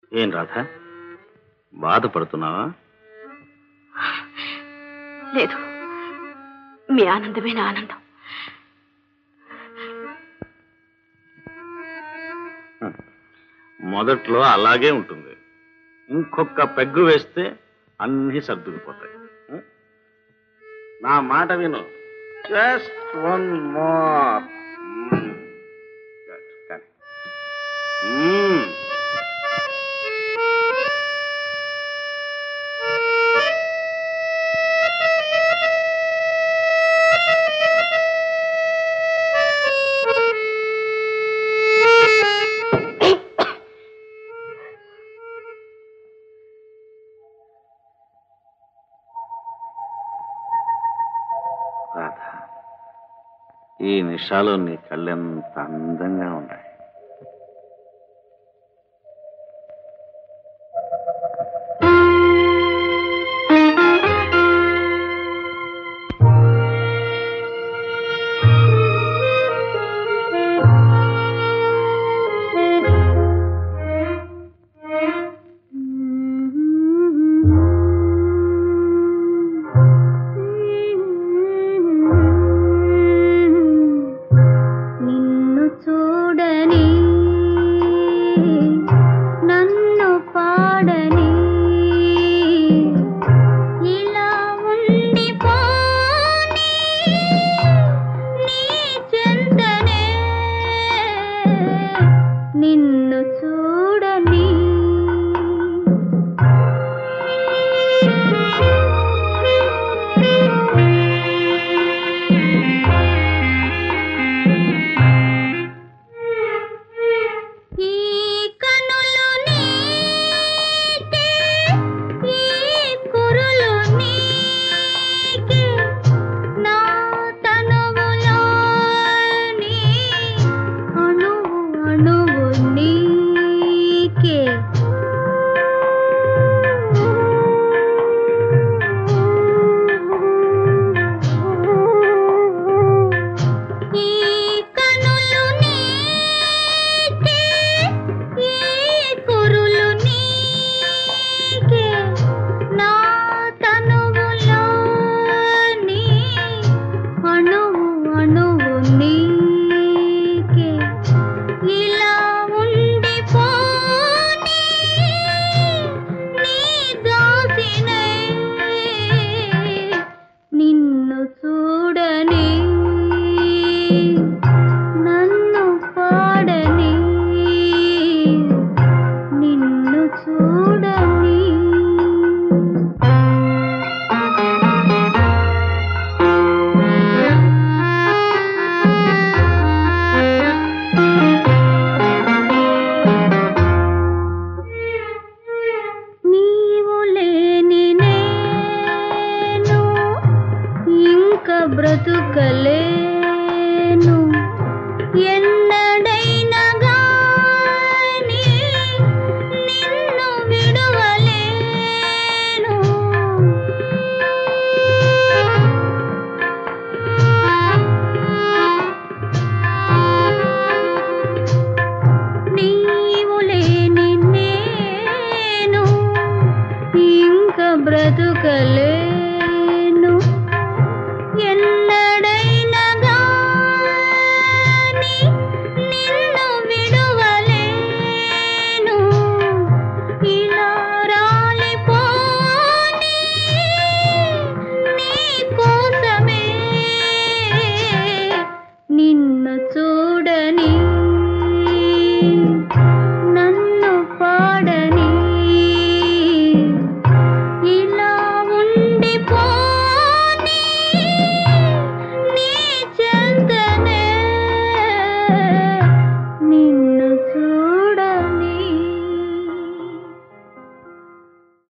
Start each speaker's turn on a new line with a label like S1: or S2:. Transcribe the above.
S1: ఏం రాధ బాధపడుతున్నావా
S2: లేదు మీ ఆనందమే నా ఆనందం
S1: మొదట్లో అలాగే ఉంటుంది ఇంకొక పెగ్గు వేస్తే అన్నీ సర్దుకుపోతాయి ఉం? నా మాట విను జస్ట్ వన్ మోర్ రాధ ఈ నిషాలో నీ కళ్ళెంత అందంగా ఉన్నాయి
S3: నిన్ను చూడని నన్ను పాడని ఇలా ఉండిపోని నీ చెంతనే నిన్ను చూడని ఈ కనులు నీకే ఈ కురులు నీకే నా తనువులోని అణువు అణువు నీకే ఈ కనులు నీకే ఈ కురులు నీకే నా తనువులోని అణువు అణువు నీకే ఇలా ఉండిపోని నీ దాసినై నిన్ను చూడని నన్ను పాడని నిన్ను చూడని నీవు లేని నేను ఇంక బ్రతుకలేను ఎన్నడైనా గాని నిన్ను విడువలేను నీవు లేని నేను ఇంక బ్రతుకలే